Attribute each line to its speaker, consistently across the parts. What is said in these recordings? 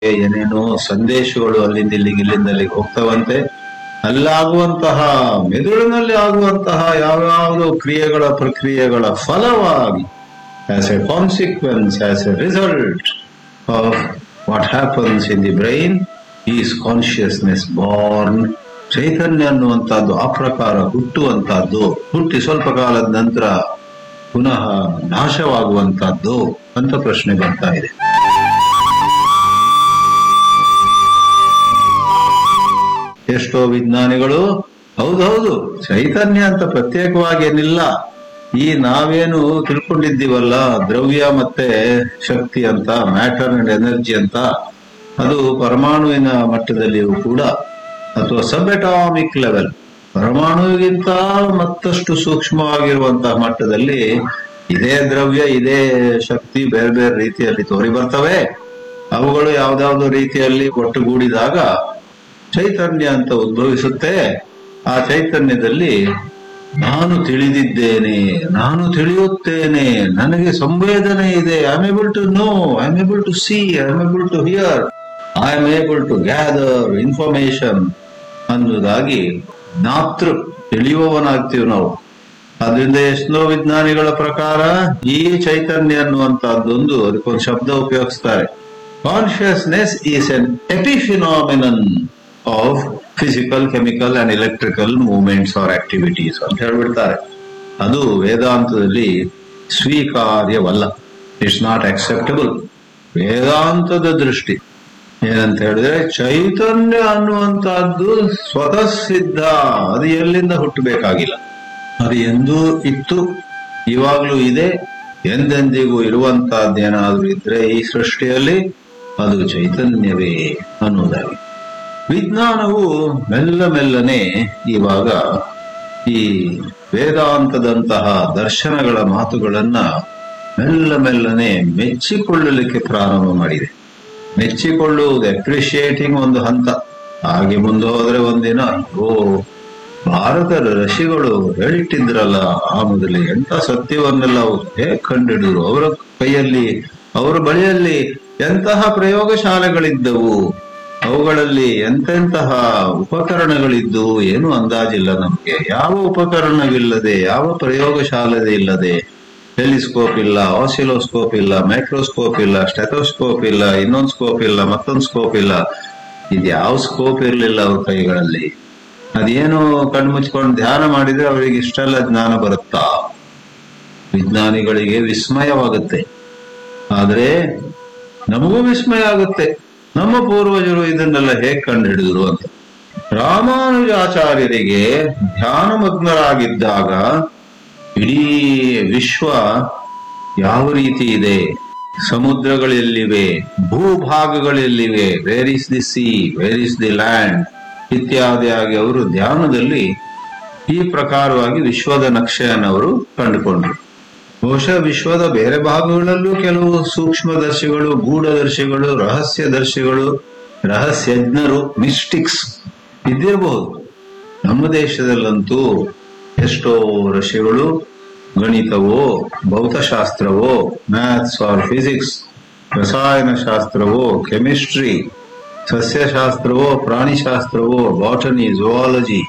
Speaker 1: ಏನೇನೋ ಸಂದೇಶಗಳು ಅಲ್ಲಿಂದ ಇಲ್ಲಿಗೆ ಇಲ್ಲಿಂದ ಅಲ್ಲಿಗೆ ಹೋಗ್ತವಂತೆ ಅಲ್ಲಾಗುವಂತಹ ಮೆದುಳಿನಲ್ಲಿ ಆಗುವಂತಹ ಯಾವ್ಯಾವುದೋ ಕ್ರಿಯೆಗಳ ಪ್ರಕ್ರಿಯೆಗಳ ಫಲವಾಗಿ as a consequence as a result of what happens in the brain is consciousness born ಚೈತನ್ಯ ಅನ್ನುವಂಥದ್ದು ಆ ಪ್ರಕಾರ ಹುಟ್ಟುವಂತಹದ್ದು ಹುಟ್ಟಿ ಸ್ವಲ್ಪ ಕಾಲದ ನಂತರ ಪುನಃ ನಾಶವಾಗುವಂತಹದ್ದು ಅಂತ ಪ್ರಶ್ನೆ ಬರ್ತಾ ಇದೆ ಎಷ್ಟೋ ವಿಜ್ಞಾನಿಗಳು ಹೌದೌದು ಚೈತನ್ಯ ಅಂತ ಪ್ರತ್ಯೇಕವಾಗಿ ಏನಿಲ್ಲ ಈ ನಾವೇನು ತಿಳ್ಕೊಂಡಿದ್ದೀವಲ್ಲ ದ್ರವ್ಯ ಮತ್ತೆ ಶಕ್ತಿ ಅಂತ ಮ್ಯಾಟರ್ ಅಂಡ್ ಎನರ್ಜಿ ಅಂತ ಅದು ಪರಮಾಣುವಿನ ಮಟ್ಟದಲ್ಲಿಯೂ ಕೂಡ ಅಥವಾ ಸಬ್ ಅಟಾಮಿಕ್ ಲೆವೆಲ್ ಪರಮಾಣುವಿಗಿಂತ ಮತ್ತಷ್ಟು ಸೂಕ್ಷ್ಮವಾಗಿರುವಂತಹ ಮಟ್ಟದಲ್ಲಿ ಇದೇ ದ್ರವ್ಯ ಇದೇ ಶಕ್ತಿ ಬೇರೆ ಬೇರೆ ರೀತಿಯಲ್ಲಿ ತೋರಿ ಬರ್ತವೆ ಅವುಗಳು ಯಾವ್ದಾವ್ದೋ ರೀತಿಯಲ್ಲಿ ಒಟ್ಟುಗೂಡಿದಾಗ ಚೈತನ್ಯ ಅಂತ ಉದ್ಭವಿಸುತ್ತೆ ಆ ಚೈತನ್ಯದಲ್ಲಿ ನಾನು ತಿಳಿದಿದ್ದೇನೆ ನಾನು ತಿಳಿಯುತ್ತೇನೆ ನನಗೆ ಸಂವೇದನೆ ಇದೆ I am able to know I am able to see I am able to hear I am able to gather information ಅನ್ನೋದಾಗಿ ನಾತೃ ತಿಳಿಯುವವನಾಗ್ತೀವಿ ನಾವು ಅದರಿಂದ ಎಷ್ಟೋ ವಿಜ್ಞಾನಿಗಳ ಪ್ರಕಾರ ಈ ಚೈತನ್ಯ ಅನ್ನುವಂತಹದ್ದೊಂದು ಅದಕ್ಕೊಂದು ಶಬ್ದ ಉಪಯೋಗಿಸ್ತಾರೆ consciousness is an epiphenomenon of physical chemical and electrical movements or activities ಅಂತ ಹೇಳ್ಬಿಡ್ತಾರೆ ಅದು ವೇದಾಂತದಲ್ಲಿ ಸ್ವೀಕಾರ್ಯವಲ್ಲ ಇಟ್ಸ್ ನಾಟ್ ಅಕ್ಸೆಪ್ಟಬಲ್ ವೇದಾಂತದ ದೃಷ್ಟಿ ಏನಂತ ಹೇಳಿದ್ರೆ ಚೈತನ್ಯ ಅನ್ನುವಂತಹದ್ದು ಸ್ವತಃ ಸಿದ್ಧ ಅದು ಎಲ್ಲಿಂದ ಹುಟ್ಟಬೇಕಾಗಿಲ್ಲ ಅದು ಎಂದೂ ಇತ್ತು ಇವಾಗ್ಲೂ ಇದೆ ಎಂದೆಂದಿಗೂ ಇರುವಂತಹದ್ದೇನಾದ್ರೂ ಇದ್ರೆ ಈ ಸೃಷ್ಟಿಯಲ್ಲಿ ಅದು ಚೈತನ್ಯವೇ ಅನ್ನೋದಾಗಿ ವಿಜ್ಞಾನವು ಮೆಲ್ಲ ಮೆಲ್ಲನೆ ಇವಾಗ ಈ ವೇದಾಂತದಂತಹ ದರ್ಶನಗಳ ಮಾತುಗಳನ್ನ ಮೆಲ್ಲ ಮೆಲ್ಲನೆ ಮೆಚ್ಚಿಕೊಳ್ಳಲಿಕ್ಕೆ ಪ್ರಾರಂಭ ಮಾಡಿದೆ ಮೆಚ್ಚಿಕೊಳ್ಳುವುದು ಅಪ್ರಿಶಿಯೇಟಿಂಗ್ ಒಂದು ಹಂತ ಹಾಗೆ ಮುಂದೆ ಹೋದ್ರೆ ಒಂದಿನ ಓ ಭಾರತದ ಋಷಿಗಳು ಹೇಳಿಟ್ಟಿದ್ರಲ್ಲ ಆ ಮೊದಲೇ ಎಂತ ಸತ್ಯವನ್ನೆಲ್ಲ ಅವರು ಹೇಗೆ ಕಂಡಿಡಿದ್ರು ಅವರ ಕೈಯಲ್ಲಿ ಅವರ ಬಳಿಯಲ್ಲಿ ಎಂತಹ ಪ್ರಯೋಗಶಾಲೆಗಳಿದ್ದವು ಅವುಗಳಲ್ಲಿ ಎಂತೆಂತಹ ಉಪಕರಣಗಳಿದ್ದು ಏನು ಅಂದಾಜಿಲ್ಲ ನಮಗೆ ಯಾವ ಉಪಕರಣವಿಲ್ಲದೆ ಯಾವ ಪ್ರಯೋಗಶಾಲೆ ಇಲ್ಲದೆ ಟೆಲಿಸ್ಕೋಪ್ ಇಲ್ಲ ಆಸಿಲೋಸ್ಕೋಪ್ ಇಲ್ಲ ಮೈಕ್ರೋಸ್ಕೋಪ್ ಇಲ್ಲ ಸ್ಟೆಥೋಸ್ಕೋಪ್ ಇಲ್ಲ ಇನ್ನೊಂದು ಸ್ಕೋಪ್ ಇಲ್ಲ ಮತ್ತೊಂದು ಸ್ಕೋಪ್ ಇಲ್ಲ ಇದು ಯಾವ ಸ್ಕೋಪ್ ಇರಲಿಲ್ಲ ಅವ್ರ ಕೈಗಳಲ್ಲಿ ಅದೇನು ಕಣ್ಮುಚ್ಕೊಂಡು ಧ್ಯಾನ ಮಾಡಿದ್ರೆ ಅವರಿಗೆ ಇಷ್ಟೆಲ್ಲ ಜ್ಞಾನ ಬರುತ್ತಾ ವಿಜ್ಞಾನಿಗಳಿಗೆ ವಿಸ್ಮಯವಾಗುತ್ತೆ ಆದ್ರೆ ನಮಗೂ ವಿಸ್ಮಯ ಆಗುತ್ತೆ ನಮ್ಮ ಪೂರ್ವಜರು ಇದನ್ನೆಲ್ಲ ಹೇಗೆ ಕಂಡು ಹಿಡಿದ್ರು ಅಂತ ರಾಮಾನುಜಾಚಾರ್ಯರಿಗೆ ಧ್ಯಾನಮಗ್ನರಾಗಿದ್ದಾಗ ಇಡೀ ವಿಶ್ವ ಯಾವ ರೀತಿ ಇದೆ ಸಮುದ್ರಗಳೆಲ್ಲಿವೆ ಭೂಭಾಗಗಳೆಲ್ಲಿವೆ where is the sea where is the land ಇತ್ಯಾದಿಯಾಗಿ ಅವರು ಧ್ಯಾನದಲ್ಲಿ ಈ ಪ್ರಕಾರವಾಗಿ ವಿಶ್ವದ ನಕ್ಷೆಯನ್ನು ಅವರು ಕಂಡುಕೊಂಡ್ರು ಬಹುಶಃ ವಿಶ್ವದ ಬೇರೆ ಭಾಗಗಳಲ್ಲೂ ಕೆಲವು ಸೂಕ್ಷ್ಮದರ್ಶಿಗಳು ಗೂಢದರ್ಶಿಗಳು ರಹಸ್ಯದರ್ಶಿಗಳು ರಹಸ್ಯಜ್ಞರು ಮಿಸ್ಟಿಕ್ಸ್ ಇದ್ದಿರಬಹುದು ನಮ್ಮ ದೇಶದಲ್ಲಂತೂ ಎಷ್ಟೋ ಋಷಿಗಳು ಗಣಿತವೋ ಭೌತಶಾಸ್ತ್ರವೋ ಮ್ಯಾಥ್ಸ್ ಆರ್ ಫಿಸಿಕ್ಸ್ ರಸಾಯನಶಾಸ್ತ್ರವೋ ಕೆಮಿಸ್ಟ್ರಿ ಸಸ್ಯಶಾಸ್ತ್ರವೋ ಪ್ರಾಣಿಶಾಸ್ತ್ರವೋ ಬಾಟನಿ ಝುವಾಲಜಿ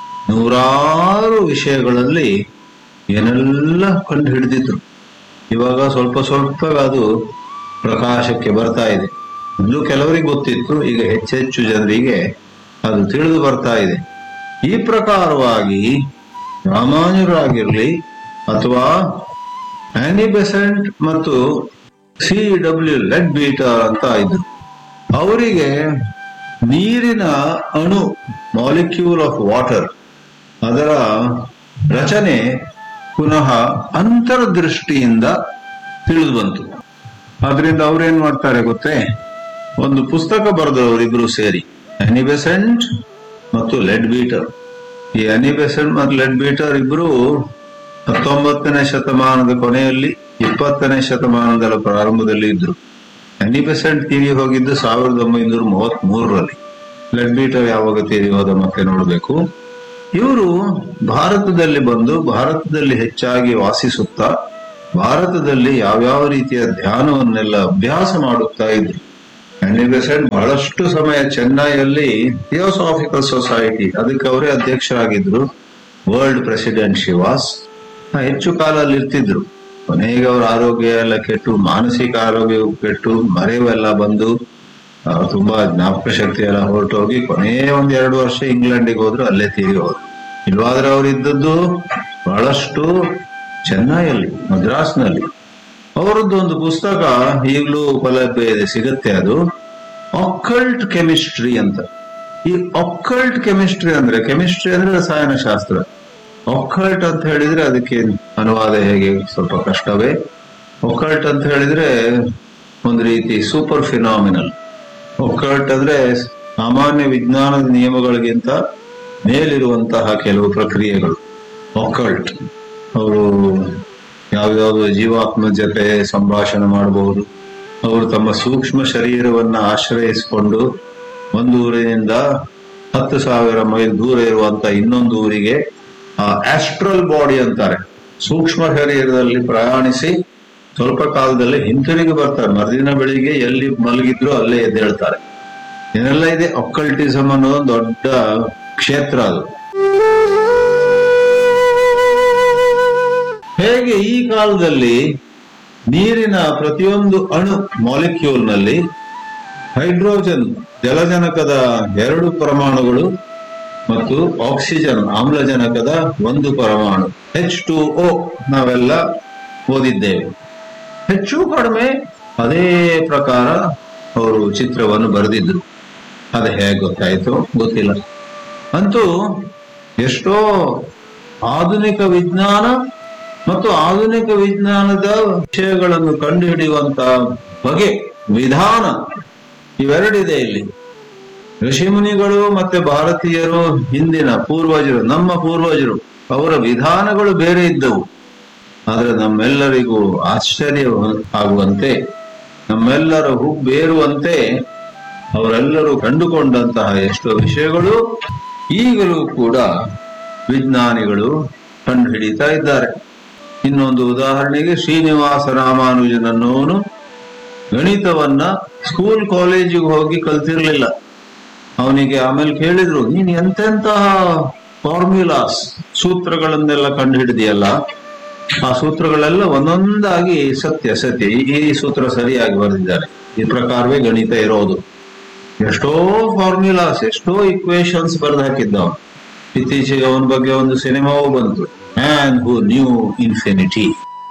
Speaker 1: ನೂರಾರು ವಿಷಯಗಳಲ್ಲಿ ಏನೆಲ್ಲ ಕಂಡು ಹಿಡಿದಿದ್ರು ಇವಾಗ ಸ್ವಲ್ಪ ಸ್ವಲ್ಪ ಅದು ಪ್ರಕಾಶಕ್ಕೆ ಬರ್ತಾ ಇದೆ ಮೊದಲು ಕೆಲವರಿಗೆ ಗೊತ್ತಿತ್ತು ಈಗ ಹೆಚ್ಚೆಚ್ಚು ಜನರಿಗೆ ಅದು ತಿಳಿದು ಬರ್ತಾ ಇದೆ ಈ ಪ್ರಕಾರವಾಗಿ ರಾಮಾನುಜರಾಗಿರ್ಲಿ ಅಥವಾ ಆನಿ ಬೆಸೆಂಟ್ ಮತ್ತು ಸಿ ಡಬ್ಲ್ಯೂ ಲೆಡ್ ಬೀಟರ್ ಅಂತ ಇದ್ರು ಅವರಿಗೆ ನೀರಿನ ಅಣು ಮಾಲಿಕ್ಯೂಲ್ ಆಫ್ ವಾಟರ್ ಅದರ ರಚನೆ ಪುನಃ ಅಂತರ್ದೃಷ್ಟಿಯಿಂದ ತಿಳಿದು ಬಂತು ಆದ್ರಿಂದ ಅವ್ರೇನ್ ಮಾಡ್ತಾರೆ ಗೊತ್ತೇ ಒಂದು ಪುಸ್ತಕ ಬರೆದವರು ಇಬ್ರು ಸೇರಿ ಅನಿಬೆಸೆಂಟ್ ಮತ್ತು ಲೆಡ್ ಬೀಟರ್ ಈ ಅನಿಬೆಸೆಂಟ್ ಮತ್ತು ಲೆಡ್ ಬೀಟರ್ ಇಬ್ರು ಹತ್ತೊಂಬತ್ತನೇ ಶತಮಾನದ ಕೊನೆಯಲ್ಲಿ ಇಪ್ಪತ್ತನೇ ಶತಮಾನದ ಪ್ರಾರಂಭದಲ್ಲಿ ಇದ್ರು ಅನಿಬೆಸೆಂಟ್ ತೀರಿ ಹೋಗಿದ್ದು ಸಾವಿರದ ಒಂಬೈನೂರ ಮೂವತ್ತ್ ಮೂರರಲ್ಲಿ ಲೆಡ್ ಬೀಟರ್ ಯಾವಾಗ ತೀರಿ ಹೋದ ಮತ್ತೆ ನೋಡಬೇಕು ಇವರು ಭಾರತದಲ್ಲಿ ಬಂದು ಭಾರತದಲ್ಲಿ ಹೆಚ್ಚಾಗಿ ವಾಸಿಸುತ್ತಾ ಭಾರತದಲ್ಲಿ ಯಾವ್ಯಾವ ರೀತಿಯ ಧ್ಯಾನವನ್ನೆಲ್ಲ ಅಭ್ಯಾಸ ಮಾಡುತ್ತಾ ಇದ್ರು ಮ್ಯಾನಿಫೆಸೆಂಟ್ ಬಹಳಷ್ಟು ಸಮಯ ಚೆನ್ನೈಯಲ್ಲಿ ಥಿಯೋಸಾಫಿಕಲ್ ಸೊಸೈಟಿ ಅದಕ್ಕೆ ಅವರೇ ಅಧ್ಯಕ್ಷರಾಗಿದ್ರು ವರ್ಲ್ಡ್ ಪ್ರೆಸಿಡೆಂಟ್ ಶಿವಾಸ್ ಹೆಚ್ಚು ಕಾಲ ಅಲ್ಲಿ ಇರ್ತಿದ್ರು ಕೊನೆಗೆ ಅವ್ರ ಆರೋಗ್ಯ ಎಲ್ಲ ಕೆಟ್ಟು ಮಾನಸಿಕ ಆರೋಗ್ಯ ಕೆಟ್ಟು ಮರೆವೆಲ್ಲ ಬಂದು ಆ, ತುಂಬಾ ಜ್ಞಾಪಕ ಶಕ್ತಿ ಎಲ್ಲ ಹೊರಟೋಗಿ ಕೊನೆ ಒಂದ್ ಎರಡು ವರ್ಷ ಇಂಗ್ಲೆಂಡಿಗೆ ಹೋದ್ರು ಅಲ್ಲೇ ತೀರಿ ಹೋದ್ರು ಇಲ್ವಾದ್ರೆ ಅವ್ರು ಇದ್ದದ್ದು ಬಹಳಷ್ಟು ಚೆನ್ನೈಯಲ್ಲಿ ಮದ್ರಾಸ್ನಲ್ಲಿ ಅವರದ್ದು ಒಂದು ಪುಸ್ತಕ ಈಗಲೂ ಉಪಲಭ್ಯ ಇದೆ ಸಿಗುತ್ತೆ ಅದು ಅಕ್ಕಲ್ಟ್ ಕೆಮಿಸ್ಟ್ರಿ ಅಂತ ಈ ಅಕ್ಕಲ್ಟ್ ಕೆಮಿಸ್ಟ್ರಿ ಅಂದ್ರೆ ಕೆಮಿಸ್ಟ್ರಿ ಅಂದ್ರೆ ರಸಾಯನ ಶಾಸ್ತ್ರ ಒಕ್ಕಲ್ಟ್ ಅಂತ ಹೇಳಿದ್ರೆ ಅದಕ್ಕೆ ಅನುವಾದ ಹೇಗೆ ಸ್ವಲ್ಪ ಕಷ್ಟವೇ ಒಕ್ಕಲ್ಟ್ ಅಂತ ಹೇಳಿದ್ರೆ ಒಂದು ರೀತಿ ಸೂಪರ್ ಫಿನಾಮಿನಲ್ ಒಕ್ಕಲ್ಟ್ ಅಂದ್ರೆ ಸಾಮಾನ್ಯ ವಿಜ್ಞಾನದ ನಿಯಮಗಳಿಗಿಂತ ಮೇಲಿರುವಂತಹ ಕೆಲವು ಪ್ರಕ್ರಿಯೆಗಳು ಒಕ್ಕಲ್ಟ್ ಅವರು ಯಾವ್ಯಾವ ಜೀವಾತ್ಮ ಜೊತೆ ಸಂಭಾಷಣೆ ಮಾಡಬಹುದು ಅವರು ತಮ್ಮ ಸೂಕ್ಷ್ಮ ಶರೀರವನ್ನ ಆಶ್ರಯಿಸಿಕೊಂಡು ಒಂದು ಊರಿನಿಂದ ಹತ್ತು ಸಾವಿರ ಮೈಲ್ ದೂರ ಇರುವಂತ ಇನ್ನೊಂದು ಊರಿಗೆ ಆ ಆಸ್ಟ್ರಲ್ ಬಾಡಿ ಅಂತಾರೆ ಸೂಕ್ಷ್ಮ ಶರೀರದಲ್ಲಿ ಪ್ರಯಾಣಿಸಿ ಸ್ವಲ್ಪ ಕಾಲದಲ್ಲಿ ಹಿಂತಿರುಗಿ ಬರ್ತಾರೆ ಮರುದಿನ ಬೆಳಿಗ್ಗೆ ಎಲ್ಲಿ ಮಲಗಿದ್ರು ಅಲ್ಲೇ ಎದ್ದೇಳ್ತಾರೆ ಇದೆಲ್ಲ ಇದೆ ಒಕ್ಕಲ್ಟಿಸಮ್ ಅನ್ನೋ ಒಂದು ದೊಡ್ಡ ಕ್ಷೇತ್ರ ಅದು ಹೇಗೆ ಈ ಕಾಲದಲ್ಲಿ ನೀರಿನ ಪ್ರತಿಯೊಂದು ಅಣು ಮಾಲಿಕ್ಯೂಲ್ ನಲ್ಲಿ ಹೈಡ್ರೋಜನ್ ಜಲಜನಕದ ಎರಡು ಪರಮಾಣುಗಳು ಮತ್ತು ಆಕ್ಸಿಜನ್ ಆಮ್ಲಜನಕದ ಒಂದು ಪರಮಾಣು ಎಚ್ ಟು ಓ ನಾವೆಲ್ಲ ಓದಿದ್ದೇವೆ ಹೆಚ್ಚು ಕಡಿಮೆ ಅದೇ ಪ್ರಕಾರ ಅವರು ಚಿತ್ರವನ್ನು ಬರೆದಿದ್ರು ಅದು ಹೇಗೆ ಗೊತ್ತಾಯ್ತು ಗೊತ್ತಿಲ್ಲ ಅಂತೂ ಎಷ್ಟೋ ಆಧುನಿಕ ವಿಜ್ಞಾನ ಮತ್ತು ಆಧುನಿಕ ವಿಜ್ಞಾನದ ವಿಷಯಗಳನ್ನು ಕಂಡುಹಿಡಿಯುವಂತ ಬಗೆ ವಿಧಾನ ಇವೆರಡಿದೆ ಇಲ್ಲಿ ಋಷಿಮುನಿಗಳು ಮತ್ತೆ ಭಾರತೀಯರು ಹಿಂದಿನ ಪೂರ್ವಜರು ನಮ್ಮ ಪೂರ್ವಜರು ಅವರ ವಿಧಾನಗಳು ಬೇರೆ ಇದ್ದವು ಆದ್ರೆ ನಮ್ಮೆಲ್ಲರಿಗೂ ಆಶ್ಚರ್ಯ ಆಗುವಂತೆ ನಮ್ಮೆಲ್ಲರ ಹುಬ್ಬೇರುವಂತೆ ಅವರೆಲ್ಲರೂ ಕಂಡುಕೊಂಡಂತಹ ಎಷ್ಟೋ ವಿಷಯಗಳು ಈಗಲೂ ಕೂಡ ವಿಜ್ಞಾನಿಗಳು ಕಂಡುಹಿಡಿತಾ ಇದ್ದಾರೆ ಇನ್ನೊಂದು ಉದಾಹರಣೆಗೆ ಶ್ರೀನಿವಾಸ ರಾಮಾನುಜನನ್ನೋನು ಗಣಿತವನ್ನ ಸ್ಕೂಲ್ ಕಾಲೇಜಿಗೆ ಹೋಗಿ ಕಲ್ತಿರ್ಲಿಲ್ಲ ಅವನಿಗೆ ಆಮೇಲೆ ಕೇಳಿದ್ರು ನೀನ್ ಎಂತೆಂತಹ ಫಾರ್ಮ್ಯುಲಾಸ್ ಸೂತ್ರಗಳನ್ನೆಲ್ಲ ಕಂಡುಹಿಡಿದಿಯಲ್ಲ ಆ ಸೂತ್ರಗಳೆಲ್ಲ ಒಂದೊಂದಾಗಿ ಸತ್ಯ ಸತ್ಯ ಈ- ಈ ಸೂತ್ರ ಸರಿಯಾಗಿ ಬರೆದಿದ್ದಾರೆ ಈ ಪ್ರಕಾರವೇ ಗಣಿತ ಇರೋದು ಎಷ್ಟೋ ಫಾರ್ಮ್ಯುಲಾಸ್ ಎಷ್ಟೋ ಇಕ್ವೇಶನ್ಸ್ ಬರೆದು ಹಾಕಿದ್ದ ಅವನು ಇತ್ತೀಚೆಗೆ ಅವನ ಬಗ್ಗೆ ಒಂದು ಸಿನಿಮಾವೂ ಬಂತು ಮ್ಯಾನ್ ಹೂ ನ್ಯೂ ಇನ್ಫಿನಿಟಿ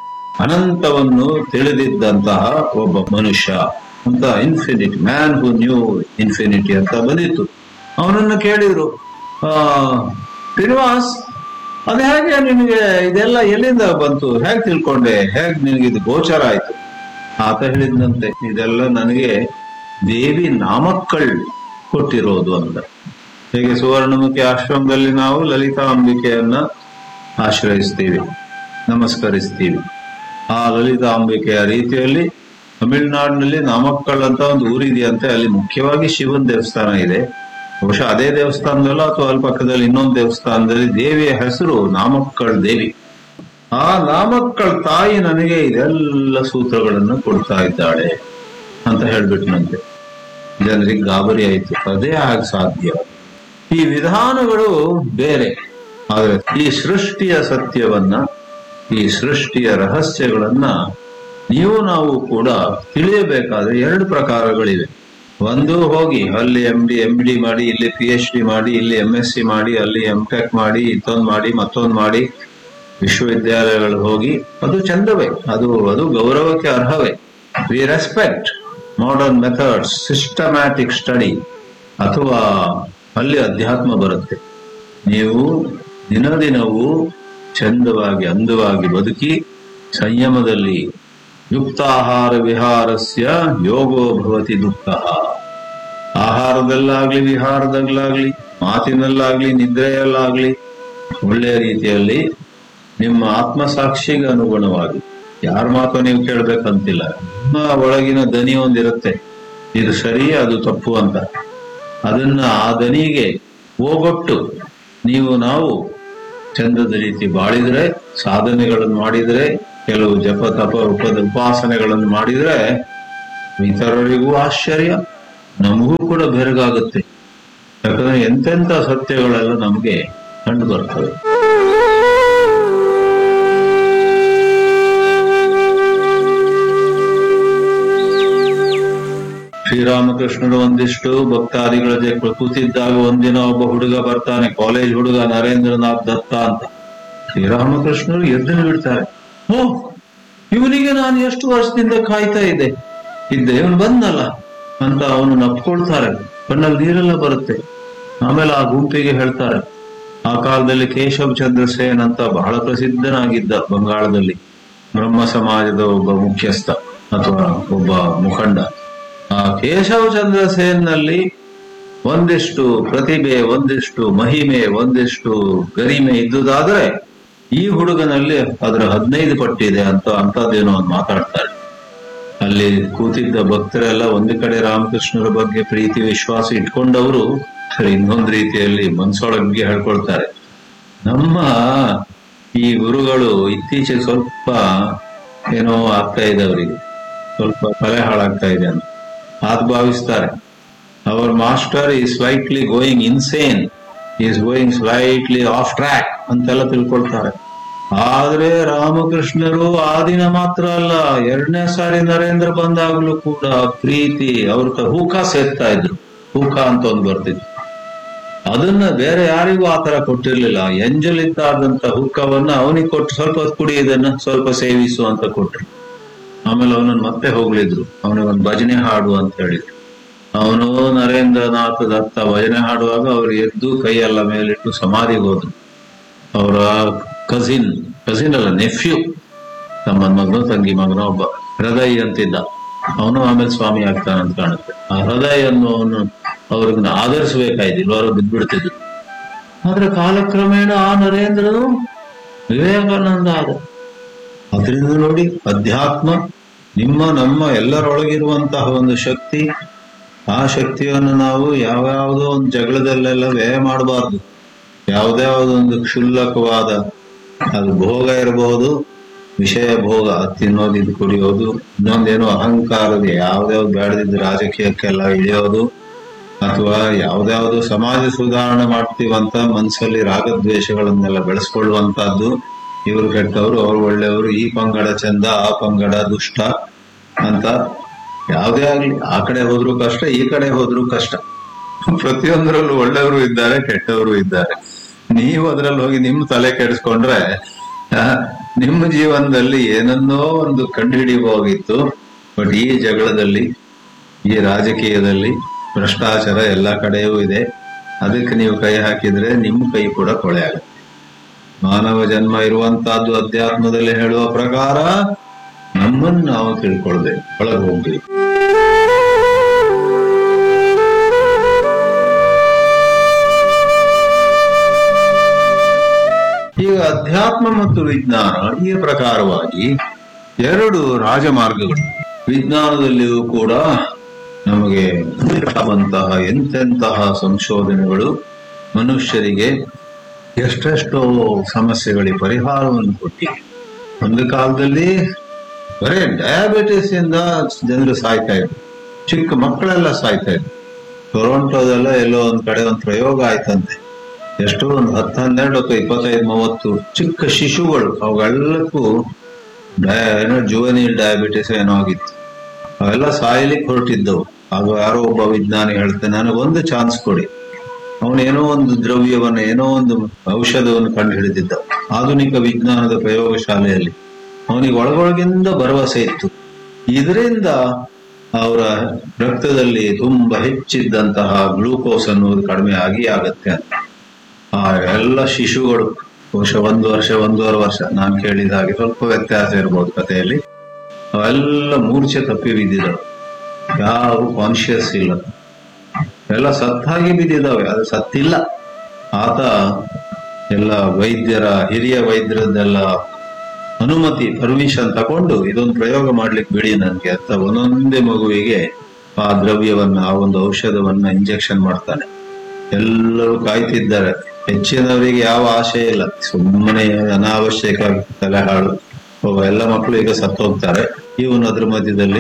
Speaker 1: ಅನಂತವನ್ನು ತಿಳಿದಿದ್ದಂತಹ ಒಬ್ಬ ಮನುಷ್ಯ ಅಂತ infinity man who knew infinity ಅಂತ ಬಂದಿತ್ತು ಅವನನ್ನು ಕೇಳಿದ್ರು ಆ ಶ್ರೀನಿವಾಸ್ ಅದು ಹೇಗೆ ನಿನಗೆ ಇದೆಲ್ಲ ಎಲ್ಲಿಂದ ಬಂತು ಹೇಗೆ ತಿಳ್ಕೊಂಡೆ ಹೇಗೆ ನಿನಗೆ ಇದು ಗೋಚರ ಆಯ್ತು ಆತ ಹೇಳಿದಂತೆ ಇದೆಲ್ಲ ನನಗೆ ದೇವಿ ನಾಮಕ್ಕಳ್ ಕೊಟ್ಟಿರೋದು ಅಂತ ಹೇಗೆ ಸುವರ್ಣಮುಖಿ ಆಶ್ರಮದಲ್ಲಿ ನಾವು ಲಲಿತಾ ಅಂಬಿಕೆಯನ್ನ ಆಶ್ರಯಿಸ್ತೀವಿ ನಮಸ್ಕರಿಸ್ತೀವಿ ಆ ಲಲಿತಾ ಅಂಬಿಕೆಯ ರೀತಿಯಲ್ಲಿ ತಮಿಳುನಾಡಿನಲ್ಲಿ ನಾಮಕ್ಕಲ್ ಅಂತ ಒಂದು ಊರಿದೆಯಂತೆ ಅಲ್ಲಿ ಮುಖ್ಯವಾಗಿ ಶಿವನ್ ದೇವಸ್ಥಾನ ಇದೆ ಬಹುಶಃ ಅದೇ ದೇವಸ್ಥಾನದಲ್ಲೋ ಅಥವಾ ಅಲ್ಲಿ ಪಕ್ಕದಲ್ಲಿ ಇನ್ನೊಂದು ದೇವಸ್ಥಾನದಲ್ಲಿ ದೇವಿಯ ಹೆಸರು ನಾಮಕ್ಕಳ್ ದೇವಿ ಆ ನಾಮಕ್ಕಳ್ ತಾಯಿ ನನಗೆ ಇದೆಲ್ಲ ಸೂತ್ರಗಳನ್ನು ಕೊಡ್ತಾ ಇದ್ದಾಳೆ ಅಂತ ಹೇಳ್ಬಿಟ್ನಂತೆ ಜನರಿಗೆ ಗಾಬರಿ ಆಯ್ತು ಅದೇ ಆಗ ಸಾಧ್ಯ ಈ ವಿಧಾನಗಳು ಬೇರೆ ಆದ್ರೆ ಈ ಸೃಷ್ಟಿಯ ಸತ್ಯವನ್ನ ಈ ಸೃಷ್ಟಿಯ ರಹಸ್ಯಗಳನ್ನ ನೀವು ನಾವು ಕೂಡ ತಿಳಿಯಬೇಕಾದ್ರೆ ಎರಡು ಪ್ರಕಾರಗಳಿವೆ ಒಂದು ಹೋಗಿ ಅಲ್ಲಿ ಎಂ ಡಿ ಎಂ ಡಿ ಮಾಡಿ ಇಲ್ಲಿ ಪಿ ಎಚ್ ಡಿ ಮಾಡಿ ಇಲ್ಲಿ ಎಂ ಎಸ್ ಸಿ ಮಾಡಿ ಅಲ್ಲಿ ಎಂ ಟೆಕ್ ಮಾಡಿ ಇತ್ತೊಂದು ಮಾಡಿ ಮತ್ತೊಂದು ಮಾಡಿ ವಿಶ್ವವಿದ್ಯಾಲಯಗಳು ಹೋಗಿ ಅದು ಚಂದವೇ ಅದು ಅದು ಗೌರವಕ್ಕೆ ಅರ್ಹವೇ we respect modern methods systematic study ಅಥವಾ ಅಲ್ಲಿ ಅಧ್ಯಾತ್ಮ ಬರುತ್ತೆ ನೀವು ದಿನ ದಿನವೂ ಚಂದವಾಗಿ ಅಂದವಾಗಿ ಬದುಕಿ ಸಂಯಮದಲ್ಲಿ ಯುಕ್ತಾಹಾರ ವಿಹಾರಸ್ಯ ಯೋಗೋ ಭವತಿ ದುಃಖ ಆಹಾರದಲ್ಲಾಗ್ಲಿ ವಿಹಾರದಲ್ಲಾಗ್ಲಿ ಮಾತಿನಲ್ಲಾಗ್ಲಿ ನಿದ್ರೆಯಲ್ಲಾಗ್ಲಿ ಒಳ್ಳೆಯ ರೀತಿಯಲ್ಲಿ ನಿಮ್ಮ ಆತ್ಮಸಾಕ್ಷಿಗೆ ಅನುಗುಣವಾಗಿ ಯಾರ ಮಾತು ನೀವು ಕೇಳ್ಬೇಕಂತಿಲ್ಲ ನಿಮ್ಮ ಒಳಗಿನ ದನಿ ಒಂದಿರುತ್ತೆ ಇದು ಸರಿ ಅದು ತಪ್ಪು ಅಂತ ಅದನ್ನ ಆ ದನಿಗೆ ಹೋಗೊಟ್ಟು ನೀವು ನಾವು ಚಂದದ ರೀತಿ ಬಾಳಿದ್ರೆ ಸಾಧನೆಗಳನ್ನು ಮಾಡಿದ್ರೆ ಕೆಲವು ಜಪ ತಪ ಉಪದ ಉಪಾಸನೆಗಳನ್ನು ಮಾಡಿದ್ರೆ ಇತರರಿಗೂ ಆಶ್ಚರ್ಯ ನಮಗೂ ಕೂಡ ಬೆರಗಾಗುತ್ತೆ ಯಾಕಂದ್ರೆ ಎಂತೆಂಥ ಸತ್ಯಗಳೆಲ್ಲ ನಮಗೆ ಕಂಡು ಬರ್ತವೆ ಶ್ರೀರಾಮಕೃಷ್ಣರು ಒಂದಿಷ್ಟು ಭಕ್ತಾದಿಗಳ ಜೊತೆ ಕೂತಿದ್ದಾಗ ಒಂದಿನ ಒಬ್ಬ ಹುಡುಗ ಬರ್ತಾನೆ ಕಾಲೇಜ್ ಹುಡುಗ ನರೇಂದ್ರನಾಥ್ ದತ್ತ ಅಂತ ಶ್ರೀರಾಮಕೃಷ್ಣರು ಎದ್ದು ಬಿಡ್ತಾರೆ ಓ ಇವನಿಗೆ ನಾನು ಎಷ್ಟು ವರ್ಷದಿಂದ ಕಾಯ್ತಾ ಇದ್ದೆ ಇದ್ದೆ ಇವನು ಬಂದಲ್ಲ ಅಂತ ಅವನು ನಪ್ಕೊಳ್ತಾರೆ ಕಣ್ಣಲ್ಲಿ ನೀರೆಲ್ಲ ಬರುತ್ತೆ ಆಮೇಲೆ ಆ ಗುಂಪಿಗೆ ಹೇಳ್ತಾರೆ ಆ ಕಾಲದಲ್ಲಿ ಕೇಶವ್ ಚಂದ್ರ ಸೇನ್ ಅಂತ ಬಹಳ ಪ್ರಸಿದ್ಧನಾಗಿದ್ದ ಬಂಗಾಳದಲ್ಲಿ ಬ್ರಹ್ಮ ಸಮಾಜದ ಒಬ್ಬ ಮುಖ್ಯಸ್ಥ ಅಥವಾ ಒಬ್ಬ ಮುಖಂಡ ಆ ಕೇಶವ ಚಂದ್ರ ಸೇನ್ ನಲ್ಲಿ ಒಂದಿಷ್ಟು ಪ್ರತಿಭೆ ಒಂದಿಷ್ಟು ಮಹಿಮೆ ಒಂದಿಷ್ಟು ಗರಿಮೆ ಇದ್ದುದಾದ್ರೆ ಈ ಹುಡುಗನಲ್ಲಿ ಅದರ ಹದಿನೈದು ಪಟ್ಟಿದೆ ಅಂತ ಅಂತದ್ದೇನೋ ಒಂದು ಮಾತಾಡ್ತಾರೆ ಅಲ್ಲಿ ಕೂತಿದ್ದ ಭಕ್ತರೆಲ್ಲ ಒಂದು ಕಡೆ ರಾಮಕೃಷ್ಣರ ಬಗ್ಗೆ ಪ್ರೀತಿ ವಿಶ್ವಾಸ ಇಟ್ಕೊಂಡವರು ಇನ್ನೊಂದು ರೀತಿಯಲ್ಲಿ ಮನ್ಸೊಳಗೆ ಹೇಳ್ಕೊಳ್ತಾರೆ ನಮ್ಮ ಈ ಗುರುಗಳು ಇತ್ತೀಚೆಗೆ ಸ್ವಲ್ಪ ಏನೋ ಆಗ್ತಾ ಇದೆ ಅವರಿಗೆ ಸ್ವಲ್ಪ ತಲೆ ಹಾಳಾಗ್ತಾ ಇದೆ ಅಂತ ಆದ್ ಭಾವಿಸ್ತಾರೆ ಅವರ್ master is slightly going insane is going slightly off track ಅಂತೆಲ್ಲ ತಿಳ್ಕೊಳ್ತಾರೆ ಆದ್ರೆ ರಾಮಕೃಷ್ಣರು ಆ ದಿನ ಮಾತ್ರ ಅಲ್ಲ ಎರಡನೇ ಸಾರಿ ನರೇಂದ್ರ ಬಂದಾಗ್ಲೂ ಕೂಡ ಪ್ರೀತಿ ಅವ್ರ ಹೂಕ ಸೇರ್ತಾ ಇದ್ರು ಹೂಕ ಅಂತ ಒಂದು ಬರ್ತಿದ್ರು ಅದನ್ನ ಬೇರೆ ಯಾರಿಗೂ ಆತರ ಕೊಟ್ಟಿರ್ಲಿಲ್ಲ ಎಂಜಲಿದ್ದಾದಂತ ಹುಕ್ಕವನ್ನ ಅವನಿಗೆ ಕೊಟ್ಟು ಸ್ವಲ್ಪ ಹೊತ್ತು ಕುಡಿ ಇದನ್ನ ಸ್ವಲ್ಪ ಸೇವಿಸು ಅಂತ ಕೊಟ್ರು ಆಮೇಲೆ ಅವನನ್ನು ಮತ್ತೆ ಹೋಗ್ಲಿದ್ರು ಅವನಿಗೆ ಒಂದು ಭಜನೆ ಹಾಡು ಅಂತ ಹೇಳಿದ್ರು ಅವನು ನರೇಂದ್ರನಾಥ್ ದತ್ತ ಭಜನೆ ಹಾಡುವಾಗ ಅವ್ರು ಎದ್ದು ಕೈಯೆಲ್ಲ ಮೇಲಿಟ್ಟು ಸಮಾಧಿಗೆ ಹೋದ್ರು ಅವರ ಕಸಿನ್ ಕಸಿನ್ ಅಲ್ಲ ನೆಫ್ಯೂ ತಮ್ಮನ ಮಗನು ತಂಗಿ ಮಗನ ಒಬ್ಬ ಹೃದಯ್ ಅಂತಿದ್ದ ಅವನು ಆಮೇಲೆ ಸ್ವಾಮಿ ಆಗ್ತಾನಂತ ಕಾಣುತ್ತೆ ಆ ಹೃದಯ ಅನ್ನೋನು ಅವ್ರಿಗೆ ಆಧರಿಸಬೇಕಾಯ್ತು ಇಲ್ವಾರು ಬಿದ್ದ್ಬಿಡ್ತಿದ್ರು ಆದ್ರೆ ಕಾಲಕ್ರಮೇಣ ಆ ನರೇಂದ್ರನು ವಿವೇಕಾನಂದ ಆದ ಅದರಿಂದ ನೋಡಿ ಅಧ್ಯಾತ್ಮ ನಿಮ್ಮ ನಮ್ಮ ಎಲ್ಲರೊಳಗಿರುವಂತಹ ಒಂದು ಶಕ್ತಿ ಆ ಶಕ್ತಿಯನ್ನು ನಾವು ಯಾವ್ಯಾವುದೋ ಒಂದು ಜಗಳದಲ್ಲೆಲ್ಲ ವ್ಯಯ ಮಾಡಬಾರ್ದು ಯಾವುದೇ ಒಂದು ಕ್ಷುಲ್ಲಕವಾದ ಅದು ಭೋಗ ಇರಬಹುದು ವಿಷಯ ಭೋಗ ಅದ್ ತಿನ್ನೋದು ಇದು ಕುಡಿಯೋದು ಇನ್ನೊಂದೇನೋ ಅಹಂಕಾರದ ಯಾವ್ದ್ಯಾವ್ದು ಬೇಡದಿದ್ದ ರಾಜಕೀಯಕ್ಕೆಲ್ಲ ಇಳಿಯೋದು ಅಥವಾ ಯಾವ್ದ್ಯಾವ್ದು ಸಮಾಜ ಸುಧಾರಣೆ ಮಾಡ್ತೀವಂತ ಮನಸ್ಸಲ್ಲಿ ರಾಗದ್ವೇಷಗಳನ್ನೆಲ್ಲ ಬೆಳೆಸ್ಕೊಳ್ಳುವಂತಹದ್ದು ಇವ್ರು ಕೆಟ್ಟವರು ಅವ್ರು ಒಳ್ಳೆಯವರು ಈ ಪಂಗಡ ಚಂದ ಆ ಪಂಗಡ ದುಷ್ಟ ಅಂತ ಯಾವುದೇ ಆಗ್ಲಿ ಆ ಕಡೆ ಹೋದ್ರು ಕಷ್ಟ ಈ ಕಡೆ ಹೋದ್ರು ಕಷ್ಟ ಪ್ರತಿಯೊಂದರಲ್ಲೂ ಒಳ್ಳೆಯವರು ಇದ್ದಾರೆ ಕೆಟ್ಟವರು ಇದ್ದಾರೆ ನೀವು ಅದ್ರಲ್ಲಿ ಹೋಗಿ ನಿಮ್ಮ ತಲೆ ಕೆಡಿಸ್ಕೊಂಡ್ರೆ ಆ, ನಿಮ್ಮ ಜೀವನದಲ್ಲಿ ಏನನ್ನೋ ಒಂದು ಕಂಡುಹಿಡಿಯಬಹುದಿತ್ತು ಬಟ್ ಈ ಜಗಳದಲ್ಲಿ ಈ ರಾಜಕೀಯದಲ್ಲಿ ಭ್ರಷ್ಟಾಚಾರ ಎಲ್ಲ ಕಡೆಯೂ ಇದೆ ಅದಕ್ಕೆ ನೀವು ಕೈ ಹಾಕಿದ್ರೆ ನಿಮ್ಮ ಕೈ ಕೂಡ ಕೊಳೆ ಆಗುತ್ತೆ ಮಾನವ ಜನ್ಮ ಇರುವಂತಹದ್ದು ಅಧ್ಯಾತ್ಮದಲ್ಲಿ ಹೇಳುವ ಪ್ರಕಾರ ನಮ್ಮನ್ನು ನಾವು ತಿಳ್ಕೊಳ್ಬೇಕು ಒಳಗೆ ಹೋಗ್ಬೇಕು ಈಗ ಅಧ್ಯಾತ್ಮ ಮತ್ತು ವಿಜ್ಞಾನ ಈ ಪ್ರಕಾರವಾಗಿ ಎರಡು ರಾಜಮಾರ್ಗಗಳು ವಿಜ್ಞಾನದಲ್ಲಿಯೂ ಕೂಡ ನಮಗೆ ಆಗುವಂತಹ ಎಂತೆಂತಹ ಸಂಶೋಧನೆಗಳು ಮನುಷ್ಯರಿಗೆ ಎಷ್ಟೆಷ್ಟೋ ಸಮಸ್ಯೆಗಳಿಗೆ ಪರಿಹಾರವನ್ನು ಕೊಟ್ಟಿವೆ ಒಂದು ಕಾಲದಲ್ಲಿ ಬರೇ ಡಯಾಬಿಟಿಸ್ ಇಂದ ಜನರು ಸಾಯ್ತಾ ಇದ್ರು ಚಿಕ್ಕ ಮಕ್ಕಳೆಲ್ಲ ಸಾಯ್ತಾ ಇದ್ರು ಟೊರೊಂಟೋದೆಲ್ಲ ಎಲ್ಲೋ ಒಂದ್ ಕಡೆ ಒಂದು ಪ್ರಯೋಗ ಆಯ್ತಂತೆ ಎಷ್ಟೋ ಒಂದು ಹತ್ತು ಹನ್ನೆರಡು ಅಥವಾ ಇಪ್ಪತ್ತೈದು ಮೂವತ್ತು ಚಿಕ್ಕ ಶಿಶುಗಳು ಅವುಗಳೆಲ್ಲಕ್ಕೂ ಡಯ- ಏನೋ ಜುವನಿಲ್ ಡಯಾಬಿಟಿಸ್ ಏನೋ ಆಗಿತ್ತು ಅವೆಲ್ಲ ಸಾಯ್ಲಿಕ್ಕೆ ಹೊರಟಿದ್ದವು ಆಗ ಯಾರೋ ಒಬ್ಬ ವಿಜ್ಞಾನಿ ಹೇಳ್ತಾನೆ ನನಗೊಂದು ಚಾನ್ಸ್ ಕೊಡಿ ಅವನೇನೋ ಒಂದು ದ್ರವ್ಯವನ್ನು ಏನೋ ಒಂದು ಔಷಧವನ್ನು ಕಂಡು ಹಿಡಿದಿದ್ದ ಆಧುನಿಕ ವಿಜ್ಞಾನದ ಪ್ರಯೋಗಶಾಲೆಯಲ್ಲಿ ಅವನಿಗೆ ಒಳಗೊಳಗಿಂದ ಭರವಸೆ ಇತ್ತು ಇದರಿಂದ ಅವರ ರಕ್ತದಲ್ಲಿ ತುಂಬಾ ಹೆಚ್ಚಿದ್ದಂತಹ ಗ್ಲೂಕೋಸ್ ಅನ್ನೋದು ಕಡಿಮೆ ಆಗಿ ಆಗತ್ತೆ ಅಂತ ಆ ಎಲ್ಲ ಶಿಶುಗಳು ಬಹುಶಃ ಒಂದು ವರ್ಷ ಒಂದೂವರೆ ವರ್ಷ ನಾನು ಕೇಳಿದ ಹಾಗೆ ಸ್ವಲ್ಪ ವ್ಯತ್ಯಾಸ ಇರಬಹುದು ಕಥೆಯಲ್ಲಿ ಅವೆಲ್ಲ ಮೂರ್ಛೆ ತಪ್ಪಿ ಬಿದ್ದಿದ್ದವು ಯಾವ ಕಾನ್ಶಿಯಸ್ ಇಲ್ಲ ಎಲ್ಲ ಸತ್ತಾಗಿ ಬಿದ್ದಿದ್ದಾವೆ ಅದು ಸತ್ತಿಲ್ಲ ಆತ ಎಲ್ಲ ವೈದ್ಯರ ಹಿರಿಯ ವೈದ್ಯರದ್ದೆಲ್ಲ ಅನುಮತಿ ಪರ್ಮಿಷನ್ ತಕೊಂಡು ಇದೊಂದು ಪ್ರಯೋಗ ಮಾಡ್ಲಿಕ್ಕೆ ಬಿಡಿ ನನ್ಗೆ ಅಂತ ಒಂದೊಂದೇ ಮಗುವಿಗೆ ಆ ದ್ರವ್ಯವನ್ನ ಆ ಒಂದು ಔಷಧವನ್ನ ಇಂಜೆಕ್ಷನ್ ಮಾಡ್ತಾನೆ ಎಲ್ಲರೂ ಕಾಯ್ತಿದ್ದಾರೆ ಹೆಚ್ಚಿನವರಿಗೆ ಯಾವ ಆಶೆ ಇಲ್ಲ ಸುಮ್ಮನೆ ಅನಾವಶ್ಯಕ ತಲೆ ಹಾಳು ಒಬ್ಬ ಎಲ್ಲ ಮಕ್ಕಳು ಈಗ ಸತ್ತೋಗ್ತಾರೆ ಇವನು ಅದ್ರ ಮಧ್ಯದಲ್ಲಿ